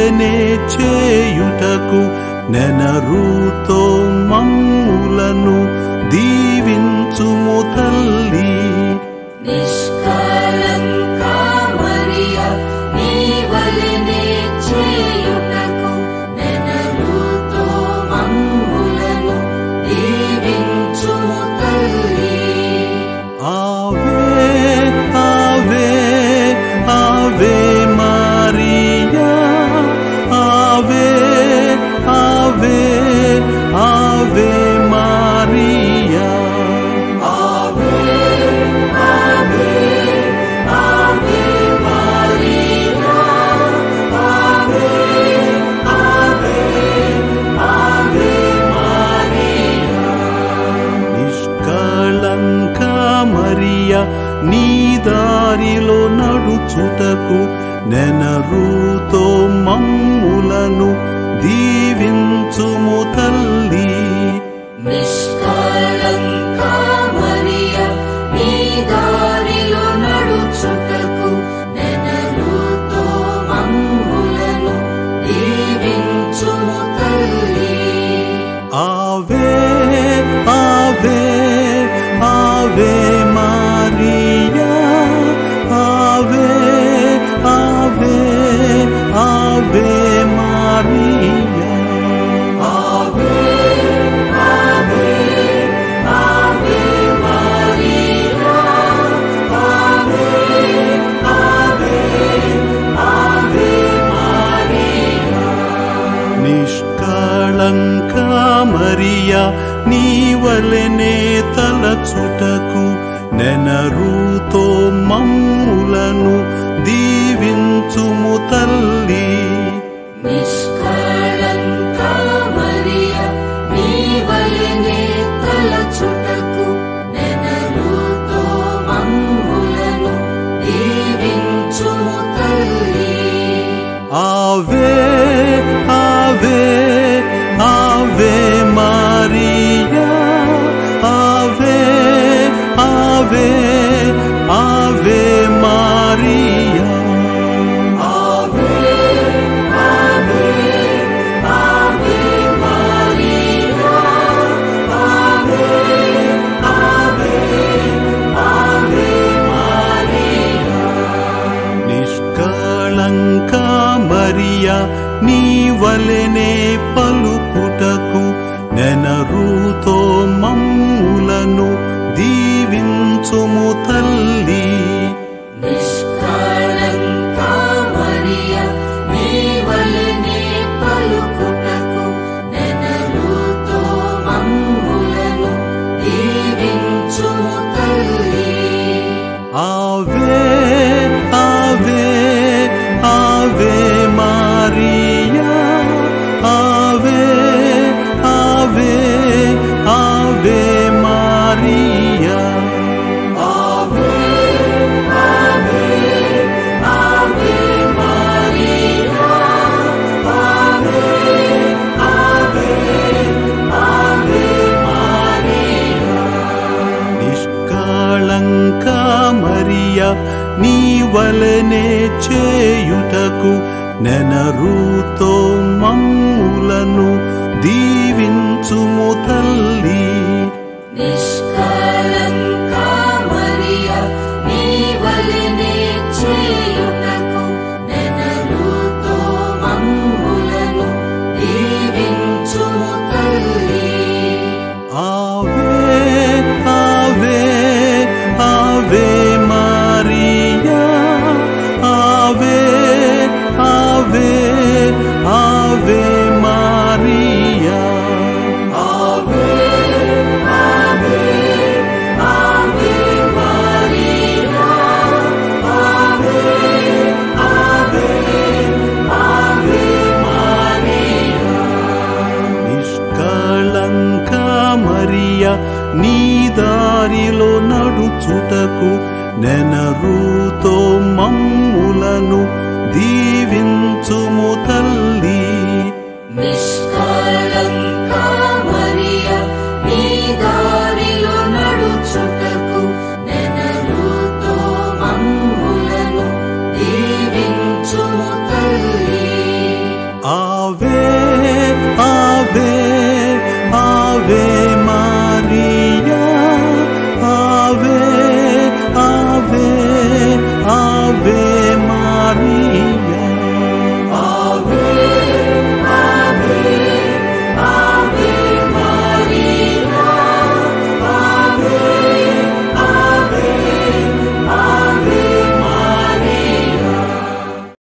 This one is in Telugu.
వలెనే చేయుటకు నెనరుతో మమ్ములను దీవించుము తల్లి నిష్కళంకా మరియ నీ వలెనే చేయుటకు నెనరుతో మమ్ములను దీవించుము తల్లి ఆవే ఆవే ఆవే మారియా ఆవే ఆవే ఆవే మారియా నిష్కళంక మరియ నీ దారిలో నడుచుటకు నెనరుతో మమ్ములను దీవించుము తల్లి నిష్కళంకా మరియ నీ దారిలో నడుచుటకు నెనరుతో మమ్ములను దీవించుము తల్లి ఆవే ఆవే ఆవే మారియా ఆవే ఆవే ఆవే మారియా నిష్కళంక మరియ నీ వలెనే తలచుటకు నెనరుతో మమ్ములను దీవించుము తల్లి నిష్కళంకా మరియ నీ వలెనే తలచుటకు నెనరుతో మమ్ములను దీవించుము తల్లి ఆవే ఆవే ఆవే మారియా ఆవే ఆవే ఆవే మారియా నిష్కళంక మరియ నీ వలెనే పలుకుటకు నెనరుతో మమ్ములను దీవించుము తల్లి నిష్కళంకా మరియ నీ వలెనే పలుకుటకు నెనరుతో మమ్ములను దీవించుము తల్లి ఆవే ఆవే ఆవే మారియా ఆవే ఆవే ఆవే మారియా నిష్కళంక మరియ నీ వలెనే చేయుటకు నెనరుతో మమ్ములను దీవించుము తల్లి నిష్కళంకా